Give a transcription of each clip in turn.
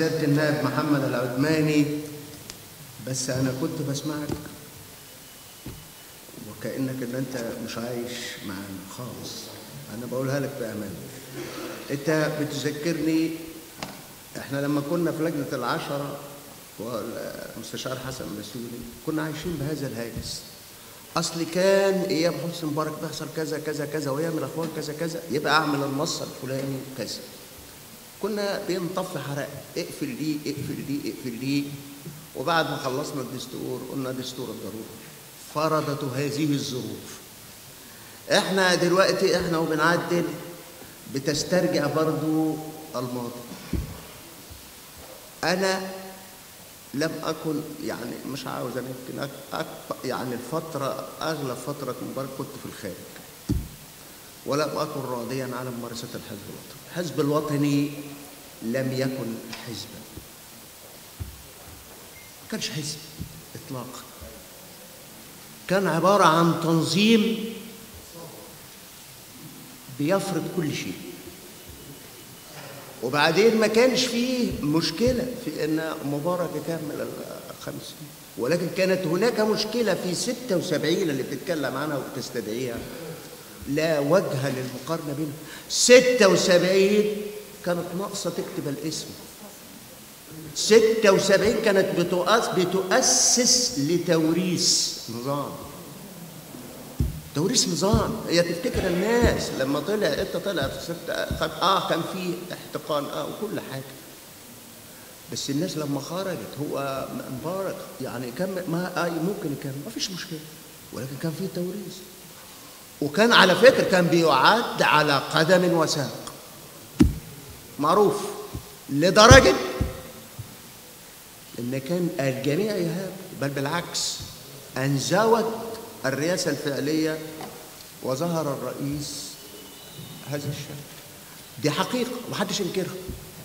سيادة النائب محمد العدماني بس أنا كنت بسمعك وكأنك إن أنت مش عايش معانا خالص أنا بقولها لك بأمانة أنت بتذكرني إحنا لما كنا في لجنة العشرة والمستشار حسن مسؤولي كنا عايشين بهذا الهاجس اصل كان ايام حسني مبارك بيحصل كذا كذا كذا وايام الاخوان كذا كذا يبقى اعمل النص الفلاني كذا كنا بنطفي حرائق اقفل دي اقفل دي اقفل دي وبعد ما خلصنا الدستور قلنا دستور الضروره فرضت هذه الظروف احنا دلوقتي احنا وبنعدل بتسترجع برضو الماضي انا لم أكن يعني مش عاوز أنا يمكن أك- أك- يعني الفترة أغلب فترة مبارك كنت في الخارج ولم أكن راضيا على ممارسة الحزب الوطني الحزب الوطني لم يكن حزبا ما كانش حزب إطلاقا كان عبارة عن تنظيم بيفرض كل شيء وبعدين ما كانش فيه مشكلة في أن مبارك يكمل الخمسين ولكن كانت هناك مشكلة في 76 اللي بتتكلم عنها وبتستدعيها لا وجه للمقارنة بينهم 76 كانت ناقصة تكتب الاسم 76 كانت بتؤس بتؤسس لتوريث نظام توريث نظام هي تفتكر الناس لما طلع انت طلع في ستة خد اه كان في احتقان اه وكل حاجه بس الناس لما خرجت هو مبارك يعني كمل ما آه ممكن يكمل ما فيش مشكله ولكن كان في توريث وكان على فكره كان بيعد على قدم وساق معروف لدرجه ان كان الجميع يهاب بل بالعكس انزوت الرئاسة الفعلية وظهر الرئيس هذا الشكل دي حقيقة ومحدش ينكرها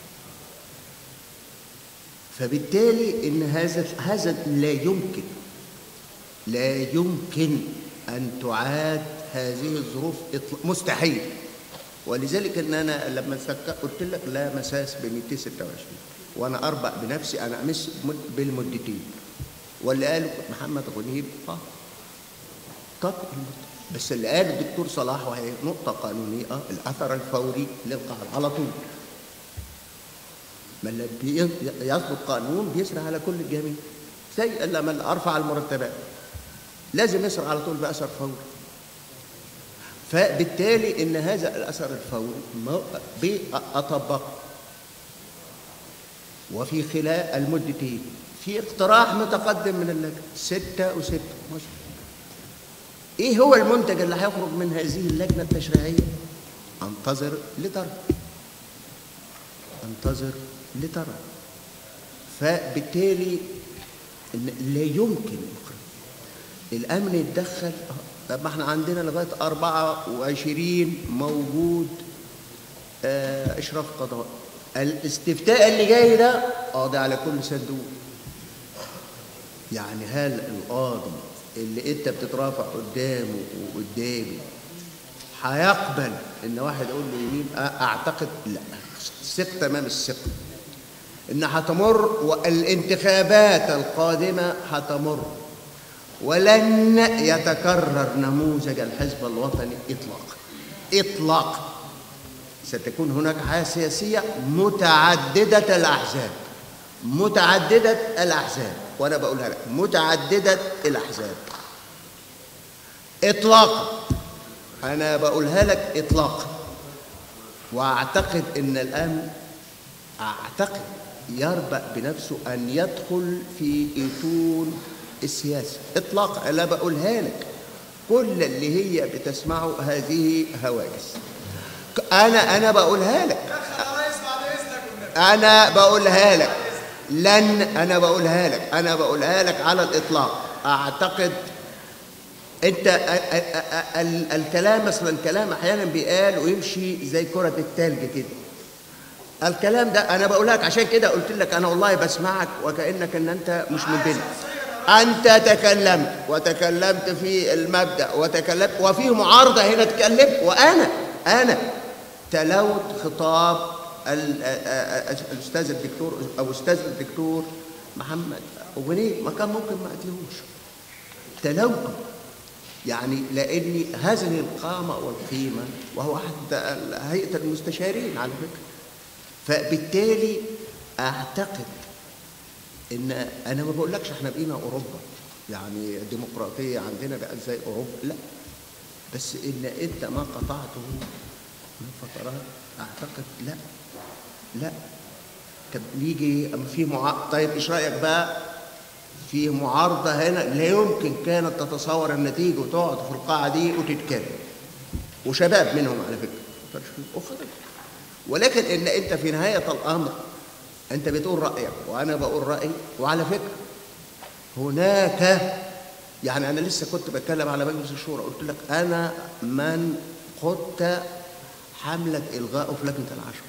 فبالتالي ان هذا هذا لا يمكن لا يمكن ان تعاد هذه الظروف إطلاق- مستحيل ولذلك ان انا لما سك- قلت لك لا مساس ب 226 وانا اربع بنفسي انا امس مد- بالمدتين واللي قاله محمد غنيم اه طب بس اللي قاله الدكتور صلاح وهي نقطة قانونية الأثر الفوري للقاعدة على طول ما اللي بي- يصدر قانون بيسرع على كل الجميع زي لما أرفع المرتبات لازم يسرع على طول بأثر فوري فبالتالي ان هذا الاثر الفوري ما- بأطبقه وفي خلال المدتين في اقتراح متقدم من اللجنه ستة وستة ماشي ايه هو المنتج اللي هيخرج من هذه اللجنه التشريعيه انتظر لترى انتظر لترى فبالتالي إن لا يمكن يخرج الامن يتدخل آه، طب ما احنا عندنا لغايه 24 موجود آه، اشراف قضاء الاستفتاء اللي جاي ده قاضي على كل صندوق يعني هل القاضي اللي انت بتترافع قدامه وقدامي هيقبل ان واحد يقول له يمين أ- اعتقد لا ثق تمام الثقه ان هتمر والانتخابات القادمه هتمر ولن يتكرر نموذج الحزب الوطني اطلاقا اطلاقا ستكون هناك حياه سياسيه متعدده الاحزاب متعدده الاحزاب وانا بقولها لك متعدده الاحزاب اطلاقا انا بقولها لك اطلاقا واعتقد ان الامن اعتقد يربأ بنفسه ان يدخل في ايتون السياسه اطلاقا انا بقولها لك كل اللي هي بتسمعه هذه هواجس انا انا بقولها لك انا بقولها لك لن انا بقولها لك انا بقولها لك على الاطلاق اعتقد انت ا- ا- ا- ال- الكلام اصلا الكلام احيانا بيقال ويمشي زي كره التلج كده الكلام ده انا بقول لك عشان كده قلت لك انا والله بسمعك وكانك ان انت مش من بيننا انت تكلمت وتكلمت في المبدا وتكلمت وفي معارضه هنا اتكلمت وانا انا تلوت خطاب ال- آ- آ- آ- الاستاذ الدكتور او استاذ الدكتور محمد وبنيه ما كان ممكن ما قتلهوش تلوث يعني لاني هذه القامه والقيمه وهو احد ال- هيئه المستشارين على فكره فبالتالي اعتقد ان انا ما بقولكش احنا بقينا اوروبا يعني الديمقراطيه عندنا بقت زي اوروبا لا بس ان انت ما قطعته من فترات اعتقد لا لا طب نيجي أما في مع... طيب ايش رايك بقى في معارضه هنا لا يمكن كانت تتصور النتيجه وتقعد في القاعه دي وتتكلم وشباب منهم على فكره وخرج ولكن ان انت في نهايه الامر انت بتقول رايك وانا بقول رايي وعلى فكره هناك يعني انا لسه كنت بتكلم على مجلس الشورى قلت لك انا من قدت حمله الغائه في لجنه العشره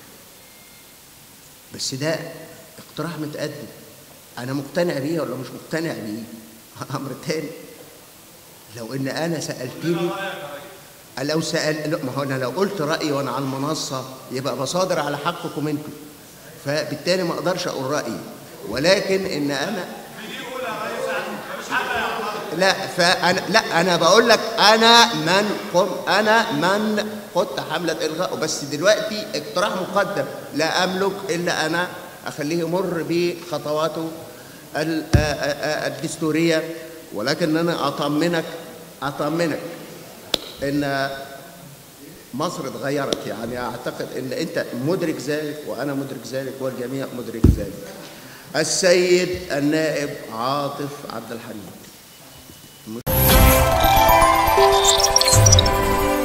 بس ده اقتراح متقدم انا مقتنع بيه ولا مش مقتنع بيه امر تاني لو ان انا سالتني لو سأل لا، ما هو انا لو قلت رايي وانا على المنصه يبقى بصادر على حقكم انتم فبالتالي ما اقدرش اقول رايي ولكن ان انا لا فانا لا انا بقول لك انا من قم انا من قدت حمله الغاء بس دلوقتي اقتراح مقدم لا املك الا انا اخليه يمر بخطواته ال- آ- آ- آ- الدستوريه ولكن انا اطمنك اطمنك ان مصر اتغيرت يعني اعتقد ان انت مدرك ذلك وانا مدرك ذلك والجميع مدرك ذلك السيد النائب عاطف عبد الحميد